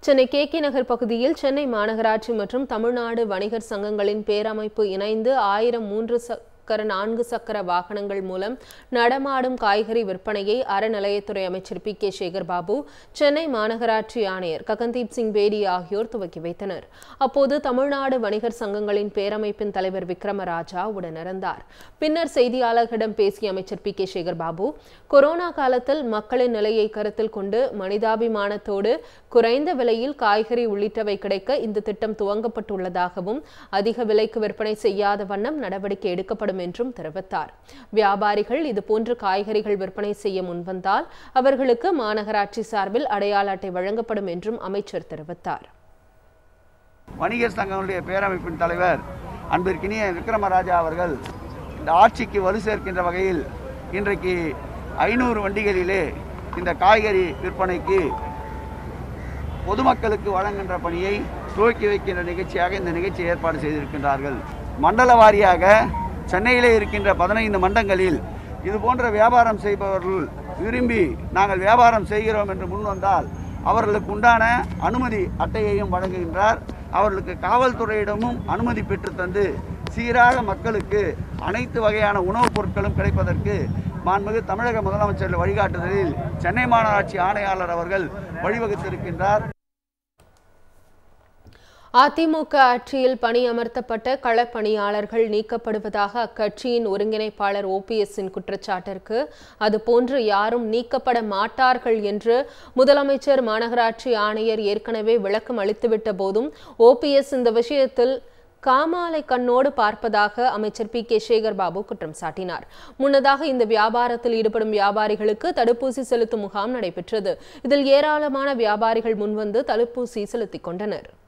Chennai K K நகர் பகுதியில் சென்னை மாநகராட்சி மற்றும் தமிழ்நாடு வணிகர் சங்கங்களின் பேரமைப்பு இணைந்து ஆயிரம் மூன்று சக்கர நான்கு சக்கர வாகனங்கள் மூலம் நடமாடும் காய்கறி விற்பனையை அறநிலையத்துறை அமைச்சர் பி கே சேகர் பாபு சென்னை மாநகராட்சி ஆணையர் ககன்தீப் சிங் பேடி ஆகியோர் துவக்கி வைத்தனர் அப்போது தமிழ்நாடு வணிகர் சங்கங்களின் பேரமைப்பின் தலைவர் விக்ரமராஜா உடனிருந்தார் பின்னர் செய்தியாளர்களிடம் பேசிய அமைச்சர் P K Sekar Babu corona காலத்தில் மக்களின் நிலையை கருத்தில் கொண்டு மனிதாபிமானத்தோடு குறைந்த விலையில் காய்கறி உள்ளிட்டவை கிடைக்க இந்த திட்டம் துவங்கப்பட்டுள்ளதாகவும் அதிக விலைக்கு விற்பனை செய்யாத வண்ணம் நடவடிக்கை எடுக்கப்படும் என்றும் தெரிவித்தார் வியாபாரிகள் இதுபோன்று காய்கறிகள் விற்பனை செய்ய முன்வந்தால் அவர்களுக்கு மாநகராட்சி சார்பில் அடையாள அட்டை வழங்கப்படும் என்றும் அமைச்சர் தெரிவித்தார் வணிகர் சங்கங்களுடைய பேரமைப்பின் தலைவர் அன்பிற்கினிய விக்ரமராஜா அவர்கள் இந்த ஆட்சிக்கு வலு சேர்க்கின்ற வகையில் இன்றைக்கு ஐநூறு வண்டிகளிலே இந்த காய்கறி விற்பனைக்கு பொதுமக்களுக்கு வழங்குகின்ற பணியை துவக்கி வைக்கின்ற நிகழ்ச்சியாக இந்த நிகழ்ச்சியை ஏற்பாடு செய்திருக்கின்றார்கள் மண்டல வாரியாக சென்னையிலே இருக்கின்ற பதினைந்து மண்டங்களில் இது போன்ற வியாபாரம் செய்பவர்கள் விரும்பி நாங்கள் வியாபாரம் செய்கிறோம் என்று முன் வந்தால் அவர்களுக்கு உண்டான அனுமதி அட்டையையும் வழங்குகின்றார் அவர்களுக்கு காவல்துறையிடமும் அனுமதி பெற்று தந்து சீராக மக்களுக்கு அனைத்து வகையான உணவுப் பொருட்களும் கிடைப்பதற்கு மாண்புமிகு தமிழக முதலமைச்சர் வழிகாட்டுதலில் சென்னை மாநகராட்சி ஆணையாளர் அவர்கள் வழிவகுத்திருக்கின்றார் அதிமுக ஆட்சியில் பணியமர்த்தப்பட்ட களப்பணியாளர்கள் நீக்கப்படுவதாக அக்கட்சியின் ஒருங்கிணைப்பாளர் ஓபிஎஸ்ஸின் குற்றச்சாட்டிற்கு அதுபோன்று யாரும் நீக்கப்பட மாட்டார்கள் என்று முதலமைச்சர் மாநகராட்சி ஆணையர் ஏற்கனவே விளக்கம் அளித்துவிட்ட போதும் ஓபிஎஸ் இந்த விஷயத்தில் காமாலை கண்ணோடு பார்ப்பதாக அமைச்சர் பி கே சேகர் பாபு குற்றம் சாட்டினார் முன்னதாக இந்த வியாபாரத்தில் ஈடுபடும் வியாபாரிகளுக்கு தடுப்பூசி செலுத்தும் முகாம் நடைபெற்றது இதில் ஏராளமான வியாபாரிகள் முன்வந்து தடுப்பூசி செலுத்திக் கொண்டனர்